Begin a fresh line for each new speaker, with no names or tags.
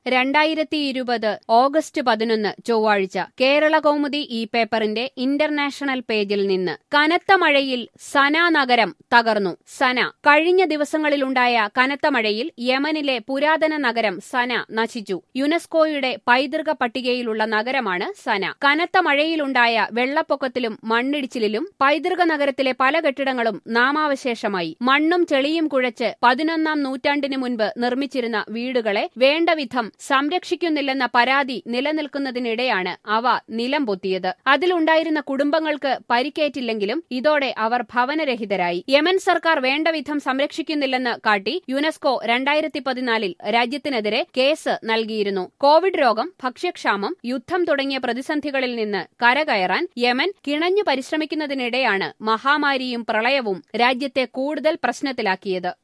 രണ്ടായിരത്തി ഇരുപത് ഓഗസ്റ്റ് പതിനൊന്ന് ചൊവ്വാഴ്ച കേരള കൗമുദി ഈ പേപ്പറിന്റെ ഇന്റർനാഷണൽ പേജിൽ നിന്ന് കനത്ത മഴയിൽ സന നഗരം തകർന്നു സന കഴിഞ്ഞ ദിവസങ്ങളിലുണ്ടായ കനത്ത മഴയിൽ യമനിലെ പുരാതന നഗരം സന നശിച്ചു യുനെസ്കോയുടെ പൈതൃക പട്ടികയിലുള്ള നഗരമാണ് സന കനത്ത മഴയിലുണ്ടായ വെള്ളപ്പൊക്കത്തിലും മണ്ണിടിച്ചിലിലും പൈതൃക നഗരത്തിലെ പല കെട്ടിടങ്ങളും നാമാവശേഷമായി മണ്ണും ചെളിയും കുഴച്ച് പതിനൊന്നാം നൂറ്റാണ്ടിന് മുൻപ് നിർമ്മിച്ചിരുന്ന വീടുകളെ വേണ്ടവിധം സംരക്ഷിക്കുന്നില്ലെന്ന പരാതി നിലനിൽക്കുന്നതിനിടെയാണ് അവ നിലം പൊത്തിയത് അതിലുണ്ടായിരുന്ന കുടുംബങ്ങൾക്ക് പരിക്കേറ്റില്ലെങ്കിലും ഇതോടെ അവർ ഭവനരഹിതരായി യമൻ സർക്കാർ വേണ്ടവിധം സംരക്ഷിക്കുന്നില്ലെന്ന് കാട്ടി യുനെസ്കോ രണ്ടായിരത്തി പതിനാലിൽ രാജ്യത്തിനെതിരെ കേസ് നൽകിയിരുന്നു കോവിഡ് രോഗം ഭക്ഷ്യക്ഷാമം യുദ്ധം തുടങ്ങിയ പ്രതിസന്ധികളിൽ നിന്ന് കരകയറാൻ യമൻ കിണഞ്ഞു പരിശ്രമിക്കുന്നതിനിടെയാണ് മഹാമാരിയും പ്രളയവും രാജ്യത്തെ കൂടുതൽ പ്രശ്നത്തിലാക്കിയത്